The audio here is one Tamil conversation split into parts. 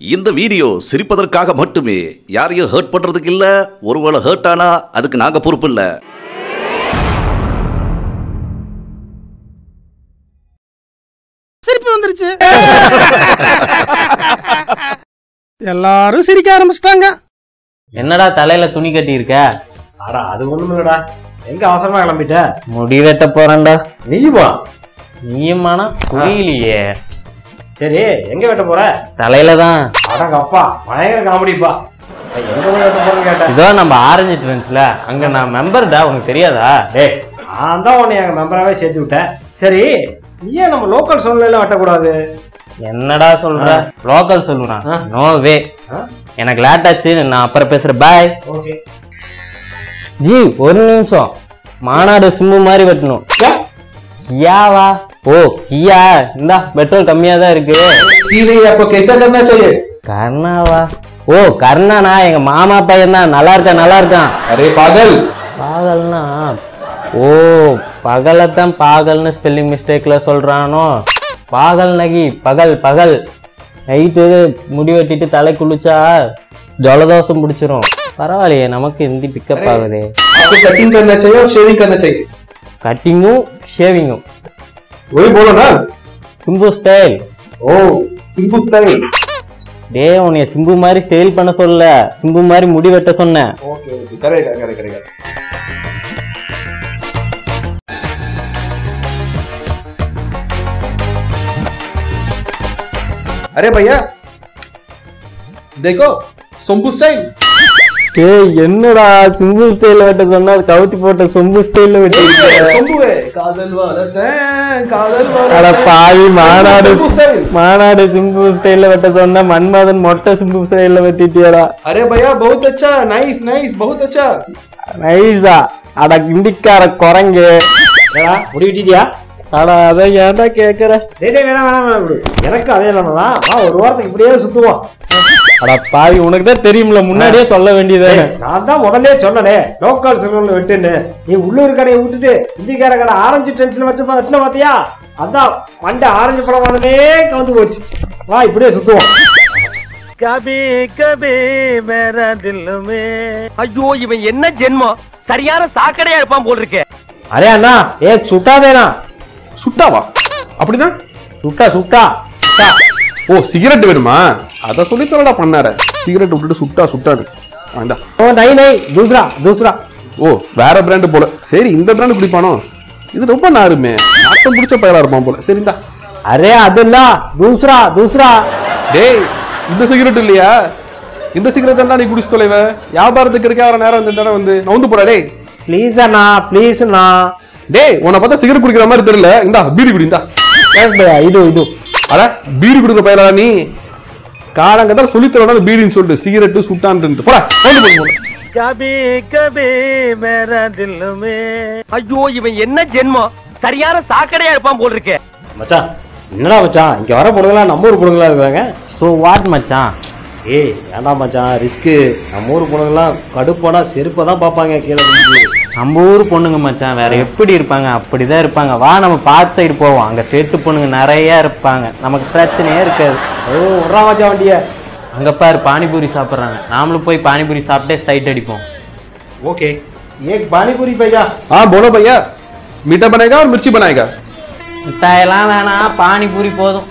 இந்த வீடியோ சிரிப்பதற்காக மட்டுமே யாரையும் ஹர்ட் பண்றதுக்கு இல்ல ஒருவேளை ஹர்ட் ஆனா அதுக்கு நாங்க பொறுப்பு இல்ல சிரிப்பு வந்துருச்சு எல்லாரும் சிரிக்க ஆரம்பிச்சிட்டாங்க என்னடா தலையில துணி கட்டி இருக்க அடா அது ஒண்ணும் இல்லடா எங்க அவசரமா கிளம்பிட்ட முடி வெட்ட போறேன்டா நீ வா நீயுமானா புரியலையே சரி எங்க வெட்ட போற தலையில தான் அடங்க அப்பா பயங்கர காமெடிப்பா எங்க போய் வெட்ட போறேன்னு கேட்டேன் இதோ நம்ம ஆரஞ்சு ட்ரெண்ட்ஸ்ல அங்க நான் மெம்பர்டா உனக்கு தெரியாதா டேய் நான் தான் உன்னை எங்க மெம்பராகவே சேர்த்து விட்டேன் சரி நீ ஏன் நம்ம லோக்கல் சூழ்நிலையில வெட்டக்கூடாது என்னடா சொல்ற லோக்கல் சொல்லுறான் ஆ. நோ வே ஆ? எனக்கு லேட் ஆச்சு நான் அப்புறம் பேசுறேன் பாய் ஓகே ஜி ஒரு நிமிஷம் மாநாடு சிம்பு மாதிரி வெட்டணும் கியாவா ஓ கியா இந்தா பெட்ரோல் கம்மியா தான் இருக்கு सीधे आपको कैसा करना चाहिए கர்ணாவா ஓ கர்ணானா எங்க மாமா பையன் தான் நல்லா இருக்கான் நல்லா இருக்கான் अरे पागल பாகல்னா ஓ பகலைத்தான் பாகல்னு ஸ்பெல்லிங் மிஸ்டேக்ல சொல்றானோ பாகல் நகி பகல் பகல் நைட்டு முடி வெட்டிட்டு தலை குளிச்சா ஜலதோஷம் பிடிச்சிரும் பரவாயில்லையே நமக்கு ஹிந்தி பிக்கப் ஆகுது आपको कटिंग करना चाहिए और शेविंग करना चाहिए கட்டிங்கும் ஷேவிங்கும் वही बोलो ना சிம்பு ஸ்டைல் ओ सिंपल स्टाइल டே உன்னைய சிம்பு மாதிரி ஸ்டைல் பண்ண சொல்ல சிம்பு மாதிரி முடி வெட்ட சொன்னேன் ओके ओके करेगा करेगा करेगा अरे भैया देखो सोम्पू स्टाइल ஏய் என்னடா சிம்பு ஸ்டைல்ல வெட்ட சொன்னா அது கவுத்தி போட்ட சொம்பு ஸ்டைல்ல வெட்டிருக்க सोम्पू है कादल वाला टैं, कादल वाला அட टैं। பாவி மாநாடு सोम्पू स्टाइल மாநாடு சிம்பு ஸ்டைல்ல வெட்ட சொன்னா மன்மதன் மொட்டை சிம்பு ஸ்டைல்ல வெட்டிட்டியடா अरे भैया बहुत अच्छा नाइस नाइस बहुत अच्छा நைஸா அட இந்திக்கார குரங்கு ஏடா முடி விட்டிட்டியா அட அதை ஏன்டா கேக்குற டேய் டேய், வேணாம் வேணாம் வேணாம் விடு எனக்கு அதே நிலைமை தான் வா ஒரு வாரத்துக்கு இப்படியே சுத்துவோம் அட பாவி உனக்கு தான் தெரியும்ல முன்னாடியே சொல்ல வேண்டியதானே டேய், நான் தான் முதல்ல சொன்னனே லோக்கல் சிறுவன்ல வெட்டுன்னு நீ உள்ளூர் கடையை விட்டுட்டு இந்திக்கார கடை ஆரஞ்சு டென்ஷன் வச்சு வெட்டின பாத்தியா அதான் மண்டை ஆரஞ்சு படம் வந்தனே கவுந்து போச்சு வா இப்படியே சுத்துவோம் கபி கபி மேரா தில்லுமே ஐயோ இவன் என்ன ஜென்மம் சரியான சாக்கடையா இருப்பான் போல் இருக்கே அரே அண்ணா ஏ சுட்டாதேனா சுட்டாவா அப்படின்னா சுட்டா சுட்டா சுட்டா ஓ சிகரெட் வேணுமா அத சொல்லி தரடா பண்ணார சிகரெட் விட்டுட்டு சுட்டா சுட்டாடு வேண்டா ஓ நை நை தூசரா தூசரா ஓ வேற பிராண்ட் போல சரி இந்த பிராண்ட் குடிப்பானோ இது ரொம்ப நாருமே நாட்டம் பிடிச்ச பயலா இருப்பான் போல சரிண்டா அரே அதுல்ல தூசரா தூசரா டேய் இந்த சிகரெட் இல்லையா இந்த சிகரெட் எல்லாம் நீ குடிச்சு தொலைவ வியாபாரத்துக்கு இருக்க வர நேரம் இந்த நேரம் வந்து நவுந்து போடா டேய் ப்ளீஸ் அண்ணா ப்ளீஸ் அண்ணா டேய் உன்னை பார்த்தா சிகரெட் குடிக்கிற மாதிரி தெரியல இந்தா பீடி குடி இந்தா ஏன் பையா இது இது அட பீடி குடிக்கிற பயலா நீ காலங்கத்தான் சொல்லி தரணும் பீடின்னு சொல்லிட்டு சிகரெட்டு சுட்டான்ட்டு போடா நவுந்து போடு போடு. கபி கபி மேரா தில்லுமே ஐயோ இவன் என்ன ஜென்மம் சரியான சாக்கடையா இருப்பான் போல் இருக்கே மச்சான் என்னடா மச்சான் இங்க வர பொண்ணுங்களா நம்ம ஊர் பொண்ணுங்களா இருக்காங்க சோ வாட் மச்சான் ஏய் வேண்டாம் மச்சான் ரிஸ்க்கு நம்ம ஊர் பொண்ணுங்களாம் கடுப்பானா செருப்பை தான் பார்ப்பாங்க கீழே விழுந்து. நம்ம ஊர் பொண்ணுங்க மச்சான் வேற எப்படி இருப்பாங்க அப்படிதான் இருப்பாங்க வா நம்ம பார்ட் சைடு போவோம் அங்க சேட்டு பொண்ணுங்க நிறைய இருப்பாங்க நமக்கு பிரச்சனையே இருக்காது ஓ விட்றா மச்சான் வண்டிய அங்க பாரு பானிபூரி சாப்பிடுறாங்க நாமளும் போய் பானிபூரி சாப்பிட்டே சைட் அடிப்போம் ஓகே ஏக் பானிபூரி பையா हाँ बोलो भैया मीठा बनेगा और मिर्ची बनाएगा மிட்டாயெல்லாம் வேணாம் பானிபூரி போதும்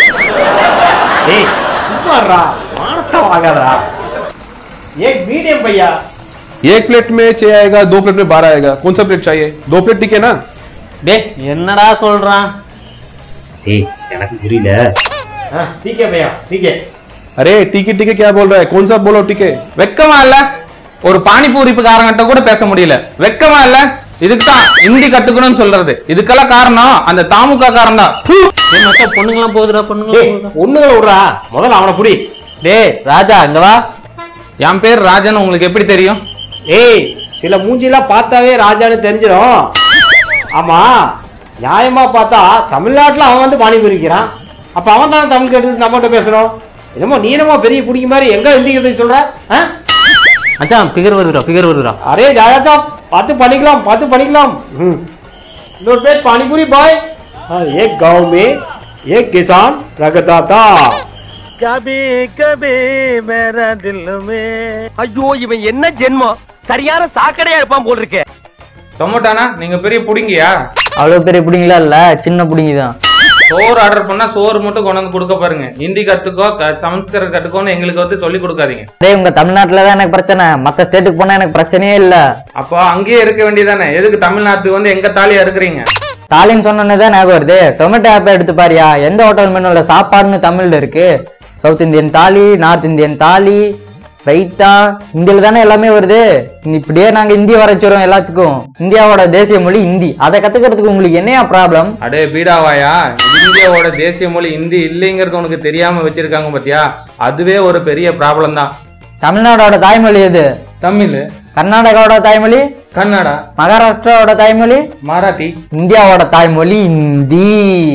ஏய் சும்மாறா மானத்தை வாங்காதடா ஏக் மீடியம் பையா एक प्लेट में छह आएगा दो प्लेट में बारह आएगा कौन सा प्लेट चाहिए दो प्लेट टिके ना டே என்னடா சொல்றான் ஏய் எனக்கு புரியல டீக்கே பையா டீக்கே अरे टिके टिके क्या बोल रहा है कौन सा बोलो टिके வெக்கமா இல்ல ஒரு பானிபூரிப்புக்காரங்கிட்ட கூட பேச முடியல வெக்கமா இல்ல இதுக்கு தான் ஹிந்தி கத்துக்கணும்னு சொல்றது இதுக்கெல்லாம் காரணம் அந்த தாமுக காரணம் தான் ஏய் மச்சான் பொண்ணுங்களாம் போகுதுடா பொண்ணுங்களாம் டேய் போகுதுடா. ஒண்ணுங்களை விட்றா முதல்ல அவனை புடி டேய் ராஜா அங்க வா என் பேர் ராஜன் உங்களுக்கு எப்படி தெரியும் ஏய் சில மூஞ்சிலாம் பார்த்தாவே ராஜான்னு தெரிஞ்சிடும் ஆமா நியாயமா பார்த்தா தமிழ்நாட்டுல அவன் வந்து பானி பிரிக்கிறான் அப்ப அவன் தானே தமிழ் கேட்டு நம்மகிட்ட பேசுறோம் என்னமோ நீ என்னமோ பெரிய பிடிக்க மாதிரி எங்க ஹிந்தி கதை சொல்ற ஆ? மச்சான் ஃபிகர் வருதுடா ஃபிகர் வருதுடா அரே ஜாயாத்தா பார்த்து பண்ணிக்கலாம் பார்த்து பண்ணிக்கலாம் हम्म। இன்னொரு பேர் பானிபூரி பாய் हाँ, एक गांव में एक किसान रखता था கபி கபி மேரா தில்லுமே ஐயோ இவன் என்ன ஜென்மம் சரியான சாக்கடையா இருப்பான் போல் இருக்கே டொமோட்டானா நீங்க பெரிய புடிங்கியா அவ்வளோ பெரிய பிடிங்களா இல்ல சின்ன பிடிங்கி தான் சோறு ஆர்டர் பண்ணா சோறு மட்டும் கொண்டு வந்து கொடுக்க பாருங்க ஹிந்தி கத்துக்கோ க- சமஸ்கிருதம் கத்துக்கோன்னு எங்களுக்கு வந்து சொல்லி கொடுக்காதீங்க டேய் உங்க தமிழ்நாட்டுல தான் எனக்கு பிரச்சனை மத்த ஸ்டேட்டுக்கு போனா எனக்கு பிரச்சனையே இல்ல அப்போ அங்கேயே இருக்க வேண்டியதானே எதுக்கு தமிழ்நாட்டுக்கு வந்து எங்க தாலியா இருக்கிறீங்க தாலின்னு சொன்னோன்னே தான் ஞாபகம் வருது டொமேட்டோ ஆப்பை எடுத்து பாரியா எந்த ஹோட்டல் மெனுல சாப்பாடுன்னு தமிழ்ல இருக்கு South Indian thali North Indian thali raita இந்தியில தானே எல்லாமே வருது இப்படியே நாங்க இந்தி வரைச்சிரோம் எல்லாத்துக்கும் இந்தியாவோட தேசிய மொழி இந்தி அதை கத்துக்கிறதுக்கு உங்களுக்கு என்னையா ப்ராப்ளம் அடே பீடாவாயா இந்தியாவோட தேசிய மொழி ஹிந்தி இல்லைங்கிறது உனக்கு தெரியாம வச்சிருக்காங்க பாத்தியா அதுவே ஒரு பெரிய ப்ராப்ளம் தான் தமிழ்நாடோட தாய்மொழி எது தமிழ் கர்நாடகாவோட தாய்மொழி கன்னடா மகாராஷ்டிராவோட தாய்மொழி மராத்தி இந்தியாவோட தாய்மொழி இந்தி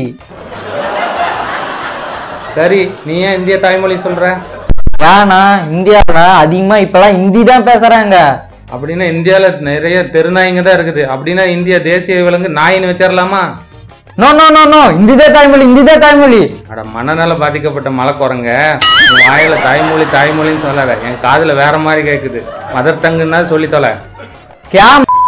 சரி நீ ஏன் இந்திய தாய்மொழி சொல்ற ஏன்னா இந்தியாவுல அதிகமா இப்பெல்லாம் ஹிந்தி தான் பேசுறாங்க அப்படின்னா இந்தியால நிறைய தெருநாய்ங்க தான் இருக்குது அப்படின்னா இந்திய தேசிய விலங்கு நாயின்னு வச்சிடலாமா நோ நோ நோ நோ இந்திதே தாய்மொழி இந்திதே தாய்மொழி அட மனநல பாதிக்கப்பட்ட மலைக்குரங்க உன் வாயில தாய்மொழி தாய்மொழின்னு சொல்லாத என் காதுல வேற மாதிரி கேக்குது மதர் தங்குன்னா சொல்லி தொலை கியா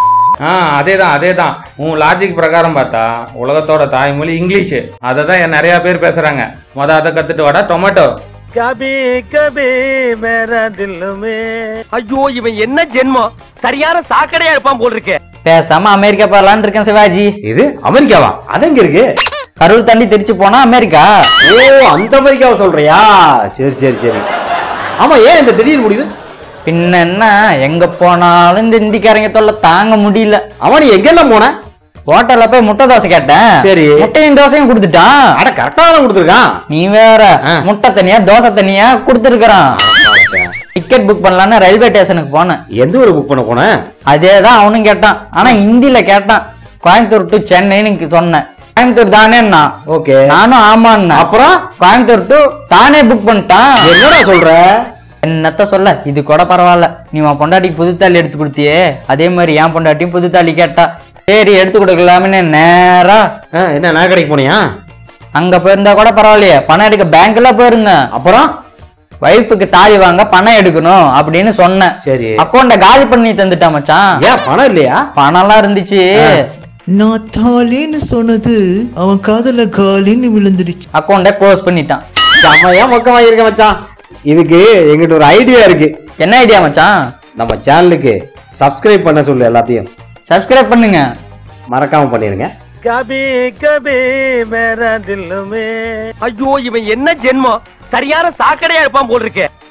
ஆ அதே தான் அதே தான் உன் லாஜிக் பிரகாரம் பார்த்தா உலகத்தோட தாய்மொழி இங்கிலீஷு அதை தான் என் நிறைய பேர் பேசுறாங்க மொத அதை கத்துட்டு வாடா டொமேட்டோ கபி கபி மேரா தில்லுமே ஐயோ இவன் என்ன ஜென்மம் சரியான சாக்கடையா இருப்பான் போல் இருக்கே பேசாம அமெரிக்கா போறலான்னு இருக்கேன் சிவாஜி இது அமெரிக்காவா அது எங்க இருக்கு கரூர் தண்ணி திருச்சி போனா அமெரிக்கா ஓ அந்த அமெரிக்காவை சொல்றியா சரி சரி சரி ஆமா ஏன் இந்த திடீர்னு முடியுது பின்ன என்ன எங்க போனாலும் இந்த இந்திக்காரங்க தொல்லை தாங்க முடியல அவன் நீ எங்கெல்லாம் போன ஹோட்டல்ல போய் முட்டை தோசை கேட்டேன் சரி. முட்டையும் தோசையும் கொடுத்துட்டான் அட கரெக்டா தான் கொடுத்துருக்கான் நீ வேற ஆ. முட்டை தனியா தோசை தனியா கொடுத்துருக்கான் டிக்கெட் புக் பண்ணலான்னு ரயில்வே ஸ்டேஷனுக்கு போனேன் எந்த ஊர் புக் பண்ண போன அதேதான் அவனும் கேட்டான் ஆனா ஹிந்தில கேட்டான் கோயம்புத்தூர் டு சென்னைன்னு சொன்னேன் கோயம்புத்தூர் தானேன்னா ஓகே நானும் ஆமான்னா அப்புறம் கோயம்புத்தூர் டு தானே புக் பண்ணிட்டான் என்னடா சொல்ற என்னத்த சொல்ல இது கூட பரவாயில்ல நீ உன் பொண்டாட்டிக்கு புதுத்தாலி எடுத்து கொடுத்தியே அதே மாதிரி என் பொண்டாட்டியும் புதுத்தாலி கேட்டா சரி எடுத்து கொடுக்கலாம்னு நேரா ஆ, என்ன நான் கடைக்கு போனியா அங்க போயிருந்தா கூட பரவாயில்லையே பணம் எடுக்க பேங்க்ல போயிருந்தேன் அப்புறம் வைஃபுக்கு தாலி வாங்க பணம் எடுக்கணும் அப்படின்னு சொன்னேன் சரி அக்கௌண்ட காலி பண்ணி தந்துட்டான் மச்சான் ஏன் பணம் இல்லையா பணம்லாம் இருந்துச்சு நான் தாலேன்னு சொன்னது அவன் காதல காலின்னு விழுந்துடுச்சு அக்கௌண்ட க்ளோஸ் பண்ணிட்டான் செம்மையா மொக்கம் வாங்கியிருக்க மச்சான் இதுக்கு எங்கிட்ட ஒரு ஐடியா இருக்கு என்ன ஐடியா மச்சான் நம்ம சேனலுக்கு சப்ஸ்கிரைப் பண்ண சொல்லு எல்லாத்தையும் சப்ஸ்கிரைப் பண்ணுங்க மறக்காம பண்ணிருங்க கபி கபி மேரா தில்லுமே ஐயோ இவன் என்ன ஜென்மம் சரியான சாக்கடையா இருப்பான் போல் இருக்கே